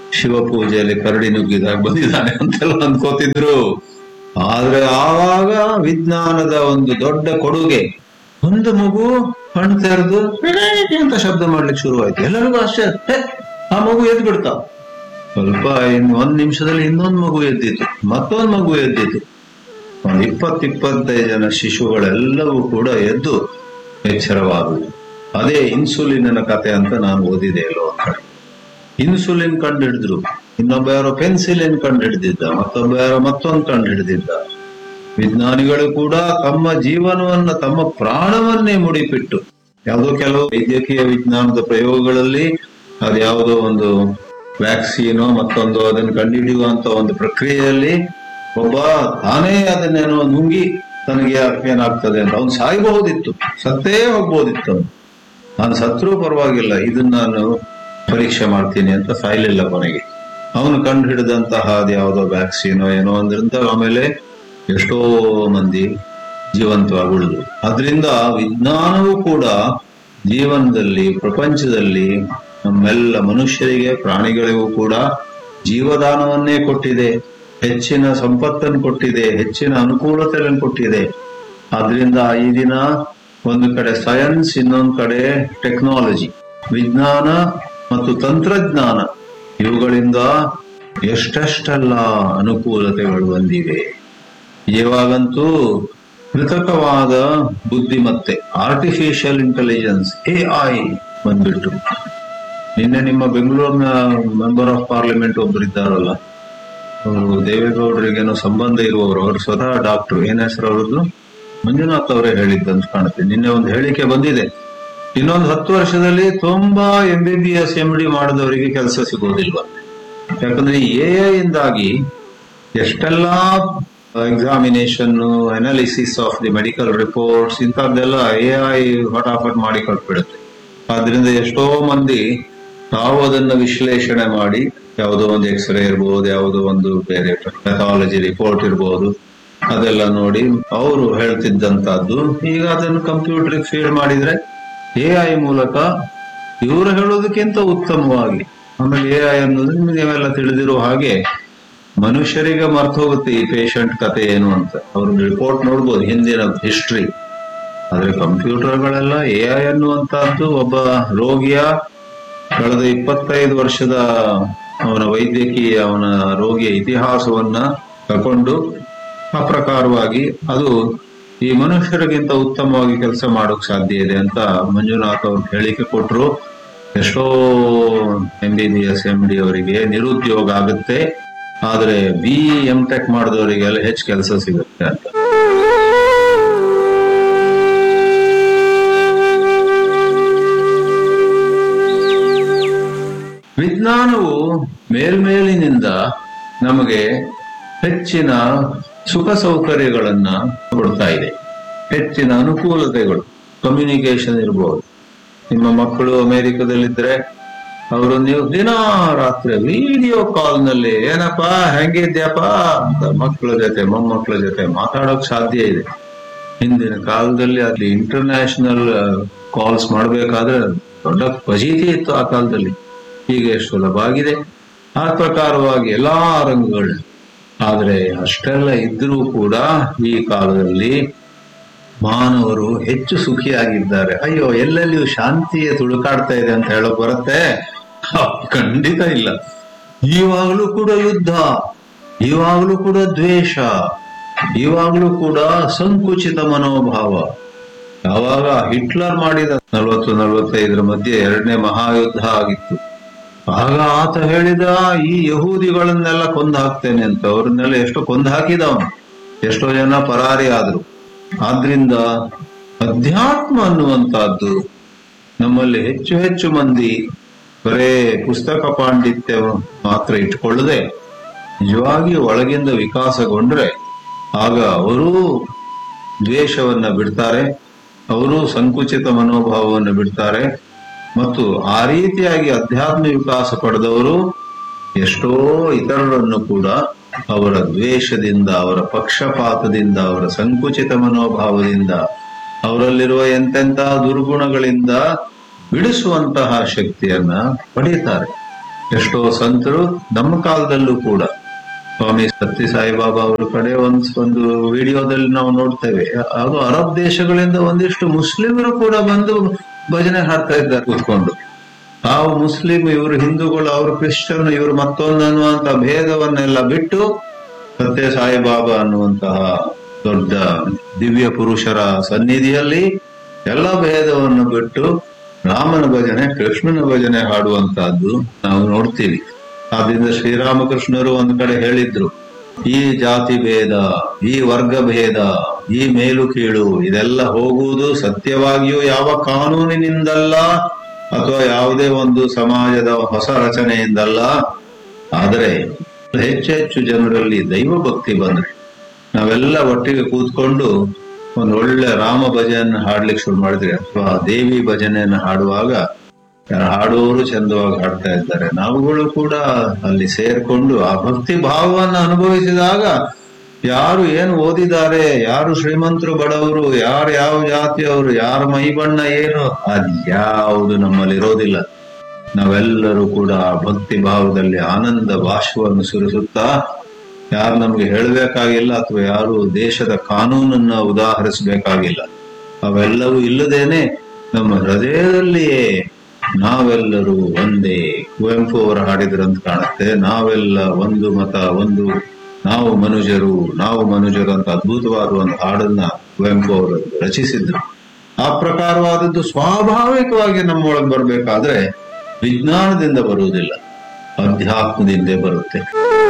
Speaker 1: ಶಿವ ಪೂಜೆಯಲ್ಲಿ ಕರಡಿ ನುಗ್ಗಿದಾಗ ಬಂದಿದ್ದಾನೆ ಅಂತೆಲ್ಲ ಅನ್ಕೋತಿದ್ರು ಆದ್ರೆ ಆವಾಗ ವಿಜ್ಞಾನದ ಒಂದು ದೊಡ್ಡ ಕೊಡುಗೆ ಒಂದು ಮಗು ಕಣ್ಣು ತೆರೆದು ಅಂತ ಶಬ್ದ ಮಾಡ್ಲಿಕ್ಕೆ ಶುರುವಾಯ್ತು ಎಲ್ಲರಿಗೂ ಆಶ್ಚರ್ಯ ಹೇ, ಆ ಮಗು ಎದ್ದು ಬಿಡ್ತಾ ಸ್ವಲ್ಪ ಇನ್ ಒಂದ್ ನಿಮಿಷದಲ್ಲಿ ಇನ್ನೊಂದು ಮಗು ಎದ್ದಿತ್ತು ಮತ್ತೊಂದು ಮಗು ಎದ್ದಿತ್ತು ಒಂದು ಇಪ್ಪತ್ ಇಪ್ಪತ್ತೈದು ಜನ ಶಿಶುಗಳೆಲ್ಲವೂ ಕೂಡ ಎದ್ದು ಎಚ್ಚರವಾಗುವುದು ಅದೇ ಇನ್ಸುಲಿನ್ನ ಕತೆ ಅಂತ ನಾನು ಓದಿದೆ ಎಲ್ಲೋ ಒಂದ್ ಕಡೆ ಇನ್ಸುಲಿನ್ ಕಂಡು ಹಿಡಿದ್ರು ಇನ್ನೊಬ್ಬ ಯಾರೋ ಪೆನ್ಸಿಲಿನ್ ಕಂಡು ಹಿಡಿದಿದ್ದ ಮತ್ತೊಬ್ಬ ಯಾರೋ ಮತ್ತೊಂದು ಕಂಡು ಹಿಡಿದಿದ್ದ ವಿಜ್ಞಾನಿಗಳು ಕೂಡ ತಮ್ಮ ಜೀವನವನ್ನ ತಮ್ಮ ಪ್ರಾಣವನ್ನೇ ಮುಡಿಪಿಟ್ಟು ಯಾವುದೋ ಕೆಲವು ವೈದ್ಯಕೀಯ ವಿಜ್ಞಾನದ ಪ್ರಯೋಗಗಳಲ್ಲಿ ಅದ್ಯಾವುದೋ ಒಂದು ವ್ಯಾಕ್ಸಿನೋ ಮತ್ತೊಂದು ಅದನ್ನು ಕಂಡುಹಿಡಿಯುವಂತ ಒಂದು ಪ್ರಕ್ರಿಯೆಯಲ್ಲಿ ಒಬ್ಬ ತಾನೇ ಅದನ್ನೇನೋ ನುಂಗಿ ತನಗೆ ಏನಾಗ್ತದೆ ಅಂತ ಅವ್ನು ಸಾಯಬಹುದಿತ್ತು ಸತ್ತೇ ಹೋಗ್ಬೋದಿತ್ತು ಅವ್ನು. ನಾನು ಸತ್ರೂ ಪರವಾಗಿಲ್ಲ ಇದನ್ನ ನಾನು ಪರೀಕ್ಷೆ ಮಾಡ್ತೀನಿ ಅಂತ ಸಾಯ್ಲಿಲ್ಲ ಕೊನೆಗೆ ಅವನು ಕಂಡು ಹಿಡಿದಂತಹ ಯಾವುದೋ ವ್ಯಾಕ್ಸಿನೋ ಏನೋ ಅಂದ್ರಿಂದ ಆಮೇಲೆ ಎಷ್ಟೋ ಮಂದಿ ಜೀವಂತವಾಗಿ ಉಳಿದ್ರು ಅದರಿಂದ ವಿಜ್ಞಾನವೂ ಕೂಡ ಜೀವನದಲ್ಲಿ ಪ್ರಪಂಚದಲ್ಲಿ ನಮ್ಮೆಲ್ಲ ಮನುಷ್ಯರಿಗೆ ಪ್ರಾಣಿಗಳಿಗೂ ಕೂಡ ಜೀವದಾನವನ್ನೇ ಕೊಟ್ಟಿದೆ ಹೆಚ್ಚಿನ ಸಂಪತ್ತನ್ನು ಕೊಟ್ಟಿದೆ ಹೆಚ್ಚಿನ ಅನುಕೂಲತೆಯನ್ನು ಕೊಟ್ಟಿದೆ ಆದ್ರಿಂದ ಈ ದಿನ ಒಂದು ಕಡೆ ಸೈನ್ಸ್ ಇನ್ನೊಂದು ಕಡೆ ಟೆಕ್ನಾಲಜಿ ವಿಜ್ಞಾನ ಮತ್ತು ತಂತ್ರಜ್ಞಾನ ಇವುಗಳಿಂದ ಎಷ್ಟೆಷ್ಟೆಲ್ಲ ಅನುಕೂಲತೆಗಳು ಬಂದಿವೆ ಇವಾಗಂತೂ ಕೃತಕವಾದ ಬುದ್ಧಿಮತ್ತೆ ಆರ್ಟಿಫಿಷಿಯಲ್ ಇಂಟೆಲಿಜೆನ್ಸ್ ಎ ಐ ಬಂದ್ಬಿಟ್ಟು ನಿನ್ನೆ ನಿಮ್ಮ ಬೆಂಗಳೂರಿನ ಮೆಂಬರ್ ಆಫ್ ಪಾರ್ಲಿಮೆಂಟ್ ಒಬ್ರು ಇದ್ದಾರಲ್ಲ ಅವರು ದೇವೇಗೌಡರಿಗೇನೋ ಸಂಬಂಧ ಇರುವವರು ಅವರು ಸ್ವತಃ ಡಾಕ್ಟರ್ ಏನ್ ಹೆಸರು ಅವರದ್ದು ಮಂಜುನಾಥ್ ಅವರೇ ಹೇಳಿದ್ದಂತ ಕಾಣುತ್ತೆ ನಿನ್ನೆ ಒಂದು ಹೇಳಿಕೆ ಬಂದಿದೆ ಇನ್ನೊಂದು ಹತ್ತು ವರ್ಷದಲ್ಲಿ ತುಂಬಾ M B B S M D ಮಾಡಿದವರಿಗೆ ಕೆಲಸ ಸಿಗೋದಿಲ್ವ ಯಾಕಂದ್ರೆ ಎ ಐ ಇಂದಾಗಿ ಎಷ್ಟೆಲ್ಲಾ examination analysis of the medical reports ಇಂಥದ್ದೆಲ್ಲ ಎ ಐ ಫಟಾಫಟ್ ಮಾಡಿ ಕೊಟ್ಬಿಡುತ್ತೆ ಆದ್ರಿಂದ ಎಷ್ಟೋ ಮಂದಿ ತಾವು ಅದನ್ನ ವಿಶ್ಲೇಷಣೆ ಮಾಡಿ ಯಾವುದೋ ಒಂದು ಎಕ್ಸ್ರೇ ಇರ್ಬೋದು ಯಾವುದೋ ಒಂದು ಬೇರೆ ಪೆಥಾಲಜಿ ರಿಪೋರ್ಟ್ ಇರ್ಬೋದು ಅದೆಲ್ಲ ನೋಡಿ ಅವರು ಹೇಳ್ತಿದ್ದಂತದ್ದು ಈಗ ಅದನ್ನು ಕಂಪ್ಯೂಟರ್ ಫೀಡ್ ಮಾಡಿದ್ರೆ ಎ ಐ ಮೂಲಕ ಇವರು ಹೇಳೋದಕ್ಕಿಂತ ಉತ್ತಮವಾಗಿ ಆಮೇಲೆ ಎ ಐ ಅನ್ನೋದು ನೀವೆಲ್ಲ ತಿಳಿದಿರೋ ಹಾಗೆ ಮನುಷ್ಯರಿಗೆ ಮರ್ತು ಹೋಗುತ್ತೆ ಈ ಪೇಷಂಟ್ ಕತೆ ಏನು ಅಂತ ಅವ್ರ ರಿಪೋರ್ಟ್ ನೋಡ್ಬೋದು ಹಿಂದಿನ ಹಿಸ್ಟ್ರಿ ಆದ್ರೆ ಕಂಪ್ಯೂಟರ್ಗಳೆಲ್ಲ ಎ ಐ ಅನ್ನುವಂತಹದ್ದು ಒಬ್ಬ ರೋಗಿಯ ಕಳೆದ ಇಪ್ಪತ್ತೈದು ವರ್ಷದ ಅವನ ವೈದ್ಯಕೀಯ ಅವನ ರೋಗಿಯ ಇತಿಹಾಸವನ್ನ ತಕೊಂಡು ಆ ಪ್ರಕಾರವಾಗಿ ಅದು ಈ ಮನುಷ್ಯರಿಗಿಂತ ಉತ್ತಮವಾಗಿ ಕೆಲಸ ಮಾಡೋಕ್ ಸಾಧ್ಯ ಇದೆ ಅಂತ ಮಂಜುನಾಥ್ ಅವ್ರು ಹೇಳಿಕೆ ಕೊಟ್ರು ಎಷ್ಟೋ M B B S M D ಅವರಿಗೆ ನಿರುದ್ಯೋಗ ಆಗುತ್ತೆ ಆದ್ರೆ ಬಿ ಎಂ ಟೆಕ್ ಮಾಡಿದವರಿಗೆಲ್ಲ ಹೆಚ್ಚು ಕೆಲಸ ಸಿಗುತ್ತೆ ಅಂತ ವಿಜ್ಞಾನವು ಮೇಲ್ಮೇಲಿನಿಂದ ನಮಗೆ ಹೆಚ್ಚಿನ ಸುಖ ಸೌಕರ್ಯಗಳನ್ನ ಕೊಡ್ತಾ ಇದೆ ಹೆಚ್ಚಿನ ಅನುಕೂಲತೆಗಳು ಕಮ್ಯುನಿಕೇಶನ್ ಇರಬಹುದು ನಿಮ್ಮ ಮಕ್ಕಳು ಅಮೆರಿಕದಲ್ಲಿದ್ರೆ ಅವರು ನೀವು ದಿನ ರಾತ್ರಿ ವಿಡಿಯೋ ಕಾಲ್ ನಲ್ಲಿ ಏನಪ್ಪ ಹೆಂಗಿದ್ಯಪ್ಪ ಅಂತ ಮಕ್ಕಳ ಜೊತೆ ಮೊಮ್ಮಕ್ಕಳ ಜೊತೆ ಮಾತಾಡೋಕ್ ಸಾಧ್ಯ ಇದೆ ಹಿಂದಿನ ಕಾಲದಲ್ಲಿ ಅಲ್ಲಿ ಇಂಟರ್ನ್ಯಾಷನಲ್ ಕಾಲ್ಸ್ ಮಾಡಬೇಕಾದ್ರೆ ದೊಡ್ಡ ಫಜೀತಿ ಇತ್ತು ಆ ಕಾಲದಲ್ಲಿ ಈಗ ಎಷ್ಟು ಸುಲಭ ಆಗಿದೆ ಆ ಪ್ರಕಾರವಾಗಿ ಎಲ್ಲಾ ರಂಗಗಳು ಆದ್ರೆ ಅಷ್ಟೆಲ್ಲ ಇದ್ರೂ ಕೂಡ ಈ ಕಾಲದಲ್ಲಿ ಮಾನವರು ಹೆಚ್ಚು ಸುಖಿಯಾಗಿದ್ದಾರೆ ಅಯ್ಯೋ ಎಲ್ಲೆಲ್ಲಿಯೂ ಶಾಂತಿಯ ತುಳುಕಾಡ್ತಾ ಇದೆ ಅಂತ ಹೇಳಕ್ ಬರುತ್ತೆ ಖಂಡಿತ ಇಲ್ಲ ಇವಾಗಲೂ ಕೂಡ ಯುದ್ಧ ಇವಾಗಲೂ ಕೂಡ ದ್ವೇಷ ಇವಾಗಲೂ ಕೂಡ ಸಂಕುಚಿತ ಮನೋಭಾವ ಯಾವಾಗ ಹಿಟ್ಲರ್ ಮಾಡಿದ ನಲವತ್ತು ನಲವತ್ತೈದರ ಮಧ್ಯೆ ಎರಡನೇ ಮಹಾಯುದ್ಧ ಆಗಿತ್ತು ಆಗ ಆತ ಹೇಳಿದ ಈ ಯಹೂದಿಗಳನ್ನೆಲ್ಲ ಕೊಂದು ಹಾಕ್ತೇನೆ ಅಂತ ಅವ್ರನ್ನೆಲ್ಲ ಎಷ್ಟೋ ಕೊಂದು ಹಾಕಿದವನು ಎಷ್ಟೋ ಜನ ಪರಾರಿ ಆದ್ರು ಆದ್ರಿಂದ ಅಧ್ಯಾತ್ಮ ಅನ್ನುವಂತಹದ್ದು ನಮ್ಮಲ್ಲಿ ಹೆಚ್ಚು ಹೆಚ್ಚು ಮಂದಿ ಬರೇ ಪುಸ್ತಕ ಪಾಂಡಿತ್ಯ ಮಾತ್ರ ಇಟ್ಕೊಳ್ಳದೆ ನಿಜವಾಗಿ ಒಳಗಿಂದ ವಿಕಾಸಗೊಂಡ್ರೆ ಆಗ ಅವರೂ ದ್ವೇಷವನ್ನ ಬಿಡ್ತಾರೆ ಅವರು ಸಂಕುಚಿತ ಮನೋಭಾವವನ್ನು ಬಿಡ್ತಾರೆ ಮತ್ತು ಆ ರೀತಿಯಾಗಿ ಅಧ್ಯಾತ್ಮ ವಿಕಾಸ ಪಡೆದವರು ಎಷ್ಟೋ ಇತರರನ್ನು ಕೂಡ ಅವರ ದ್ವೇಷದಿಂದ ಅವರ ಪಕ್ಷಪಾತದಿಂದ ಅವರ ಸಂಕುಚಿತ ಮನೋಭಾವದಿಂದ ಅವರಲ್ಲಿರುವ ಎಂತೆಂತಹ ದುರ್ಗುಣಗಳಿಂದ ಬಿಡಿಸುವಂತಹ ಶಕ್ತಿಯನ್ನ ಪಡೀತಾರೆ ಎಷ್ಟೋ ಸಂತರು ನಮ್ಮ ಕಾಲದಲ್ಲೂ ಕೂಡ ಸ್ವಾಮಿ ಸತ್ಯ ಸಾಯಿಬಾಬಾ ಅವರ ಕಡೆ ಒಂದ್ ಒಂದು ವಿಡಿಯೋದಲ್ಲಿ ನಾವು ನೋಡ್ತೇವೆ ಅದು ಅರಬ್ ದೇಶಗಳಿಂದ ಒಂದಿಷ್ಟು ಮುಸ್ಲಿಮರು ಕೂಡ ಬಂದು ಭಜನೆ ಹಾಡ್ತಾ ಇದ್ದಾರೆ ಕೂತ್ಕೊಂಡು ತಾವು ಮುಸ್ಲಿಂ ಇವರು ಹಿಂದೂಗಳು ಅವರು ಕ್ರಿಶ್ಚಿಯನ್ ಇವರು ಮತ್ತೊಂದು ಅನ್ನುವಂತ ಭೇದವನ್ನೆಲ್ಲ ಬಿಟ್ಟು ಸತ್ಯ ಸಾಯಿಬಾಬಾ ಅನ್ನುವಂತಹ ದೊಡ್ಡ ದಿವ್ಯ ಪುರುಷರ ಸನ್ನಿಧಿಯಲ್ಲಿ ಎಲ್ಲ ಭೇದವನ್ನು ಬಿಟ್ಟು ರಾಮನ ಭಜನೆ ಕೃಷ್ಣನ ಭಜನೆ ಹಾಡುವಂತಹದ್ದು ನಾವು ನೋಡ್ತೀವಿ ಆದ್ರಿಂದ ಶ್ರೀರಾಮಕೃಷ್ಣರು ಒಂದ್ ಕಡೆ ಹೇಳಿದ್ರು ಈ ಜಾತಿ ಭೇದ ಈ ವರ್ಗ ಭೇದ ಈ ಮೇಲು ಕೀಳು ಇದೆಲ್ಲ ಹೋಗುವುದು ಸತ್ಯವಾಗಿಯೂ ಯಾವ ಕಾನೂನಿನಿಂದಲ್ಲ ಅಥವಾ ಯಾವುದೇ ಒಂದು ಸಮಾಜದ ಹೊಸ ರಚನೆಯಿಂದಲ್ಲ ಆದರೆ ಹೆಚ್ಚು ಹೆಚ್ಚು ಜನರಲ್ಲಿ ದೈವ ಭಕ್ತಿ ಬಂದ್ರೆ ನಾವೆಲ್ಲ ಒಟ್ಟಿಗೆ ಕೂತ್ಕೊಂಡು ಒಂದು ಒಳ್ಳೆ ರಾಮ ಭಜನೆಯನ್ನು ಹಾಡ್ಲಿಕ್ಕೆ ಶುರು ಮಾಡಿದ್ರೆ ಅಥವಾ ದೇವಿ ಭಜನೆಯನ್ನು ಹಾಡುವಾಗ ಹಾಡುವವರು ಚಂದವಾಗಿ ಹಾಡ್ತಾ ಇದ್ದಾರೆ ನಾವುಗಳು ಕೂಡ ಅಲ್ಲಿ ಸೇರ್ಕೊಂಡು ಆ ಭಕ್ತಿ ಭಾವವನ್ನು ಅನುಭವಿಸಿದಾಗ ಯಾರು ಏನು ಓದಿದ್ದಾರೆ ಯಾರು ಶ್ರೀಮಂತರು ಬಡವರು ಯಾರು ಯಾವ ಜಾತಿಯವರು ಯಾರ ಮೈ ಬಣ್ಣ ಏನು ಅದ್ಯಾವುದು ನಮ್ಮಲ್ಲಿ ಇರೋದಿಲ್ಲ ನಾವೆಲ್ಲರೂ ಕೂಡ ಆ ಭಕ್ತಿ ಭಾವದಲ್ಲಿ ಆನಂದ ಭಾಷವನ್ನು ಸುರಿಸುತ್ತಾ ಯಾರು ನಮ್ಗೆ ಹೇಳಬೇಕಾಗಿಲ್ಲ ಅಥವಾ ಯಾರು ದೇಶದ ಕಾನೂನನ್ನ ಉದಾಹರಿಸಬೇಕಾಗಿಲ್ಲ ಅವೆಲ್ಲವೂ ಇಲ್ಲದೇನೆ ನಮ್ಮ ಹೃದಯದಲ್ಲಿಯೇ ನಾವೆಲ್ಲರೂ ಒಂದೇ ಕುವೆಂಪು ಅವರು ಹಾಡಿದ್ರಂತ ಕಾಣುತ್ತೆ ನಾವೆಲ್ಲ ಒಂದು ಮತ ಒಂದು ನಾವು ಮನುಜರು ನಾವು ಮನುಜರು ಅಂತ ಅದ್ಭುತವಾದ ಒಂದು ಹಾಡನ್ನ ಕುವೆಂಪು ಅವರು ರಚಿಸಿದ್ರು ಆ ಪ್ರಕಾರವಾದದ್ದು ಸ್ವಾಭಾವಿಕವಾಗಿ ನಮ್ಮೊಳಗೆ ಬರಬೇಕಾದ್ರೆ ವಿಜ್ಞಾನದಿಂದ ಬರುವುದಿಲ್ಲ ಅಧ್ಯಾತ್ಮದಿಂದೇ ಬರುತ್ತೆ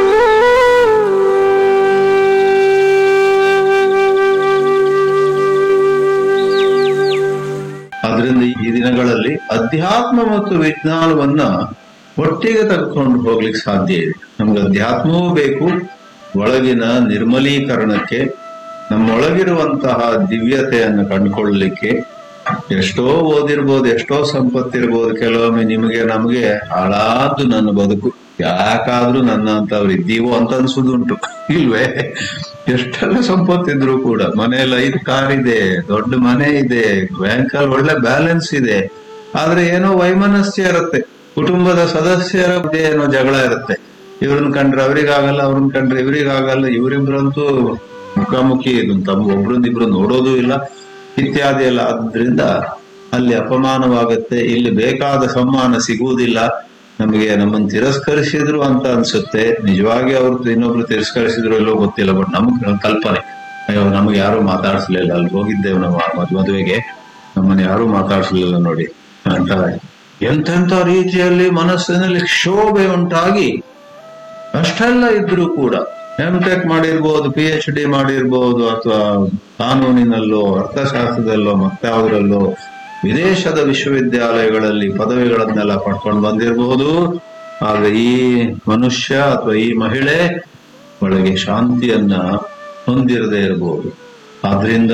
Speaker 1: ಆದ್ರಿಂದ ಈ ದಿನಗಳಲ್ಲಿ ಅಧ್ಯಾತ್ಮ ಮತ್ತು ವಿಜ್ಞಾನವನ್ನ ಒಟ್ಟಿಗೆ ತೆಗೆದುಕೊಂಡು ಹೋಗ್ಲಿಕ್ಕೆ ಸಾಧ್ಯ ಇದೆ ನಮ್ಗೆ ಅಧ್ಯಾತ್ಮವೂ ಬೇಕು ಒಳಗಿನ ನಿರ್ಮಲೀಕರಣಕ್ಕೆ ನಮ್ಮೊಳಗಿರುವಂತಹ ದಿವ್ಯತೆಯನ್ನು ಕಂಡುಕೊಳ್ಳಲಿಕ್ಕೆ ಎಷ್ಟೋ ಓದಿರ್ಬೋದು ಎಷ್ಟೋ ಸಂಪತ್ತಿರ್ಬೋದು ಕೆಲವೊಮ್ಮೆ ನಿಮಗೆ ನಮಗೆ ಹಾಳಾದ್ದು ನನ್ನ ಬದುಕು ಯಾಕಾದ್ರೂ ನನ್ನ ಅಂತವ್ರು ಇದ್ದೀವೋ ಅಂತ ಅನ್ಸುದುಂಟು ಇಲ್ವೇ ಎಷ್ಟೆಲ್ಲ ಸಂಪತ್ತಿದ್ರು ಕೂಡ ಮನೆಯಲ್ಲಿ ಐದು ಕಾರ್ ಇದೆ ದೊಡ್ಡ ಮನೆ ಇದೆ ಬ್ಯಾಂಕಲ್ಲಿ ಒಳ್ಳೆ ಬ್ಯಾಲೆನ್ಸ್ ಇದೆ ಆದ್ರೆ ಏನೋ ವೈಮನಸ್ಯ ಇರುತ್ತೆ ಕುಟುಂಬದ ಸದಸ್ಯರ ಮಧ್ಯೆ ಏನೋ ಜಗಳ ಇರುತ್ತೆ ಇವ್ರನ್ನ ಕಂಡ್ರೆ ಅವರಿಗಾಗಲ್ಲ ಅವ್ರನ್ನ ಕಂಡ್ರೆ ಇವರಿಗಾಗಲ್ಲ ಇವರಿಬ್ರಂತೂ ಮುಖಾಮುಖಿ ತಮ್ಮ ಒಬ್ರನ್ನ ಇಬ್ರು ನೋಡೋದು ಇಲ್ಲ ಇತ್ಯಾದಿ ಎಲ್ಲ ಆದ್ರಿಂದ ಅಲ್ಲಿ ಅಪಮಾನವಾಗುತ್ತೆ ಇಲ್ಲಿ ಬೇಕಾದ ಸಮ್ಮಾನ ಸಿಗುವುದಿಲ್ಲ ನಮಗೆ ನಮ್ಮನ್ನು ತಿರಸ್ಕರಿಸಿದ್ರು ಅಂತ ಅನ್ಸುತ್ತೆ ನಿಜವಾಗಿ ಅವ್ರು ಇನ್ನೊಬ್ರು ತಿರಸ್ಕರಿಸಿದ್ರು ಎಲ್ಲೋ ಗೊತ್ತಿಲ್ಲ ಬಟ್ ನಮ್ಗೆ ಕಲ್ಪನೆ ಅಯ್ಯೋ ನಮ್ಗೆ ಯಾರು ಮಾತಾಡ್ಸ್ಲಿಲ್ಲ ಅಲ್ಲಿ ಹೋಗಿದ್ದೇವೆ ನಾವು ಆ ಮದ್- ಮದುವೆಗೆ ನಮ್ಮನ್ನ ಯಾರು ಮಾತಾಡ್ಸ್ಲಿಲ್ಲ ನೋಡಿ ಅಂತ ಎಂತೆಂತ ರೀತಿಯಲ್ಲಿ ಮನಸ್ಸಿನಲ್ಲಿ ಕ್ಷೋಭೆ ಉಂಟಾಗಿ ಅಷ್ಟೆಲ್ಲ ಇದ್ರೂ ಕೂಡ ಎಂ ಟೆಕ್ ಮಾಡಿರ್ಬೋದು ಪಿ ಎಚ್ ಡಿ ಮಾಡಿರ್ಬೋದು ಅಥವಾ ಕಾನೂನಿನಲ್ಲೋ ಅರ್ಥಶಾಸ್ತ್ರದಲ್ಲೋ ಮತ್ತಾವುದರಲ್ಲೋ ವಿದೇಶದ ವಿಶ್ವವಿದ್ಯಾಲಯಗಳಲ್ಲಿ ಪದವಿಗಳನ್ನೆಲ್ಲ ಪಡ್ಕೊಂಡು ಬಂದಿರಬಹುದು ಆಗ ಈ ಮನುಷ್ಯ ಅಥವಾ ಈ ಮಹಿಳೆ ಒಳಗೆ ಶಾಂತಿಯನ್ನ ಹೊಂದಿರದೇ ಇರಬಹುದು ಆದ್ರಿಂದ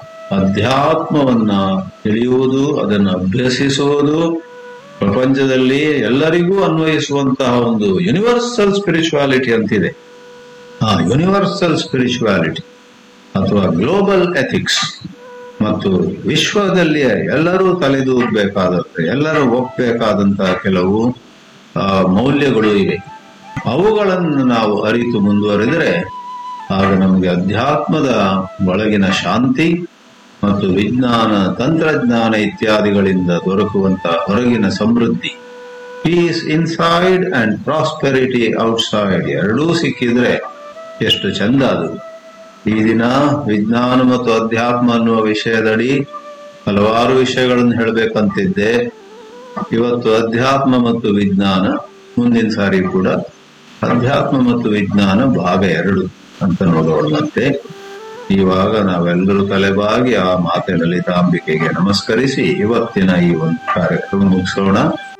Speaker 1: ಅಧ್ಯಾತ್ಮವನ್ನ ತಿಳಿಯುವುದು ಅದನ್ನು ಅಭ್ಯಸಿಸುವುದು ಪ್ರಪಂಚದಲ್ಲಿ ಎಲ್ಲರಿಗೂ ಅನ್ವಯಿಸುವಂತಹ ಒಂದು ಯೂನಿವರ್ಸಲ್ ಸ್ಪಿರಿಚುವಾಲಿಟಿ ಅಂತಿದೆ ಆ ಯೂನಿವರ್ಸಲ್ ಸ್ಪಿರಿಚುವಾಲಿಟಿ ಅಥವಾ ಗ್ಲೋಬಲ್ ಎಥಿಕ್ಸ್ ಮತ್ತು ವಿಶ್ವದಲ್ಲಿ ಎಲ್ಲರೂ ತಲೆದೂರಬೇಕಾದಂತೆ ಎಲ್ಲರೂ ಒಪ್ಪಬೇಕಾದಂತಹ ಕೆಲವು ಆ, ಮೌಲ್ಯಗಳು ಇವೆ ಅವುಗಳನ್ನು ನಾವು ಅರಿತು ಮುಂದುವರೆದರೆ ಆಗ ನಮಗೆ ಅಧ್ಯಾತ್ಮದ ಒಳಗಿನ ಶಾಂತಿ ಮತ್ತು ವಿಜ್ಞಾನ ತಂತ್ರಜ್ಞಾನ ಇತ್ಯಾದಿಗಳಿಂದ ದೊರಕುವಂತಹ ಹೊರಗಿನ ಸಮೃದ್ಧಿ peace inside and prosperity outside ಎರಡೂ ಸಿಕ್ಕಿದ್ರೆ ಎಷ್ಟು ಚಂದ ಅದು ಈ ದಿನ ವಿಜ್ಞಾನ ಮತ್ತು ಅಧ್ಯಾತ್ಮ ಅನ್ನುವ ವಿಷಯದಡಿ ಹಲವಾರು ವಿಷಯಗಳನ್ನು ಹೇಳಬೇಕಂತಿದ್ದೆ ಇವತ್ತು ಅಧ್ಯಾತ್ಮ ಮತ್ತು ವಿಜ್ಞಾನ ಮುಂದಿನ ಸಾರಿ ಕೂಡ ಅಧ್ಯಾತ್ಮ ಮತ್ತು ವಿಜ್ಞಾನ ಭಾಗ ಎರಡು ಅಂತ ನೋಡೋಣಂತೆ ಇವಾಗ ನಾವೆಲ್ಲರೂ ತಲೆಬಾಗಿ ಆ ಮಾತೆ ಲಲಿತಾಂಬಿಕೆಗೆ ನಮಸ್ಕರಿಸಿ ಇವತ್ತಿನ ಈ ಒಂದು ಕಾರ್ಯಕ್ರಮ ಮುಗಿಸೋಣ